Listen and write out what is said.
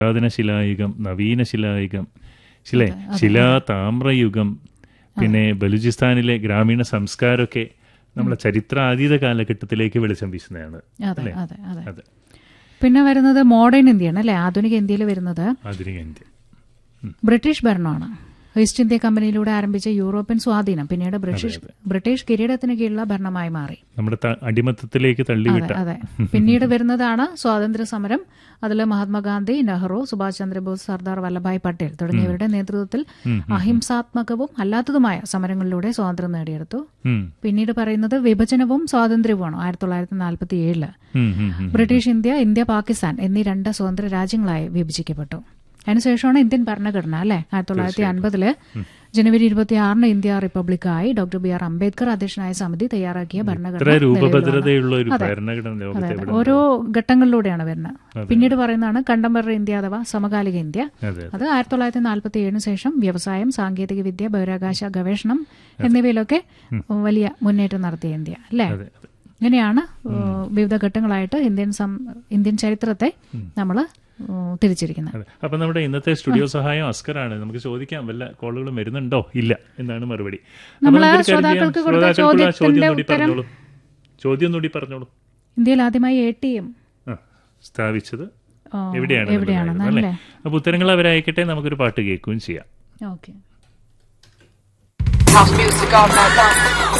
പുരാതന ശിലായുഗം നവീന ശിലായുഗം ശിലേ ശിലാ താമ്രയുഗം പിന്നെ ബലൂചിസ്ഥാനിലെ ഗ്രാമീണ സംസ്കാരമൊക്കെ നമ്മളെ ചരിത്രാതീത കാലഘട്ടത്തിലേക്ക് വെളിച്ചം വീശുന്നതാണ് അതെ അതെ അതെ അതെ പിന്നെ വരുന്നത് മോഡേൺ ഇന്ത്യയാണ് അല്ലെ ആധുനിക ഇന്ത്യയിൽ വരുന്നത് ആധുനിക ഇന്ത്യ ബ്രിട്ടീഷ് ഭരണമാണ് ഈസ്റ്റ് ഇന്ത്യ കമ്പനിയിലൂടെ ആരംഭിച്ച യൂറോപ്യൻ സ്വാധീനം പിന്നീട് ബ്രിട്ടീഷ് ബ്രിട്ടീഷ് കിരീടത്തിന് കീഴിലുള്ള ഭരണമായി മാറി നമ്മുടെ ത- അടിമത്തത്തിലേക്ക് തള്ളിവിട്ട അതെ പിന്നീട് വരുന്നതാണ് സ്വാതന്ത്ര്യ സമരം അതിൽ മഹാത്മാഗാന്ധി നെഹ്റു സുഭാഷ് ചന്ദ്രബോസ് സർദാർ വല്ലഭായ് പട്ടേൽ തുടങ്ങിയവരുടെ നേതൃത്വത്തിൽ അഹിംസാത്മകവും അല്ലാത്തതുമായ സമരങ്ങളിലൂടെ സ്വാതന്ത്ര്യം നേടിയെടുത്തു ഉം. പിന്നീട് പറയുന്നത് വിഭജനവും സ്വാതന്ത്ര്യവുമാണ് ആയിരത്തി തൊള്ളായിരത്തി നാൽപ്പത്തി ഏഴില് ഉം, ഉം, ഉം. ബ്രിട്ടീഷ് ഇന്ത്യ ഇന്ത്യ പാകിസ്ഥാൻ എന്നീ രണ്ട് സ്വതന്ത്ര രാജ്യങ്ങളായി വിഭജിക്കപ്പെട്ടു അതിനുശേഷമാണ് ഇന്ത്യൻ ഭരണഘടന അല്ലെ ആയിരത്തി തൊള്ളായിരത്തി അൻപതില് ജനുവരി ഇരുപത്തി ആറിന് ഇന്ത്യ റിപ്പബ്ലിക്കായി ഡോക്ടർ ബി ആർ അംബേദ്കർ അധ്യക്ഷനായ സമിതി തയ്യാറാക്കിയ ഇത്ര ഭരണഘടന നിലവിൽ വന്നു. രൂപഭദ്രതയുള്ള ഒരു ഭരണഘടന ലോകത്ത് അതെ, എവിടെ ഓരോ ഘട്ടങ്ങളിലൂടെയാണ് വരുന്നത് പിന്നീട് പറയുന്നതാണ് കണ്ടംപററി ഇന്ത്യ അഥവാ സമകാലിക ഇന്ത്യ അതെ അത് ആയിരത്തി തൊള്ളായിരത്തി നാൽപ്പത്തി ഏഴിന് ശേഷം വ്യവസായം സാങ്കേതിക വിദ്യ ബഹിരാകാശ ഗവേഷണം എന്നിവയിലൊക്കെ വലിയ മുന്നേറ്റം നടത്തിയ ഇന്ത്യ അല്ലേ അതെ അതെ ഇങ്ങനെയാണ് ഏഹ്, വിവിധ ഘട്ടങ്ങളായിട്ട് ഇന്ത്യൻ സം- ഇന്ത്യൻ ചരിത്രത്തെ നമ്മൾ തിരിച്ചിരിക്കുന്നത് അതെ അപ്പൊ നമ്മുടെ ഇന്നത്തെ സ്റ്റുഡിയോ സഹായം അസ്കറാണ് നമുക്ക് ചോദിക്കാം വല്ല കോളുകളും വരുന്നുണ്ടോ ഇല്ല എന്നാണ് മറുപടി അപ്പൊ നമ്മള് നമുക്കൊരു കാര്യം ചെയ്യാം. ശ്രോതാക്കൾക്ക് കൊടുത്ത ശ്രോതാക്കൾക്കുള്ള ചോദ്യം ചോദ്യത്തിന്റെ കൂടി ഉത്തരം- പറഞ്ഞോളൂ ചോദ്യം കൂടി പറഞ്ഞോളൂ ഇന്ത്യയിൽ ആദ്യമായി എ ടി എം ആ, സ്ഥാപിച്ചത് ആ, എവിടെയാണ് എവിടെയാണെന്ന് അല്ലേ അപ്പൊ ഉത്തരങ്ങൾ അവരയക്കട്ടെ നമുക്കൊരു പാട്ട് കേൾക്കുകയും ചെയ്യാം okay House music all night long.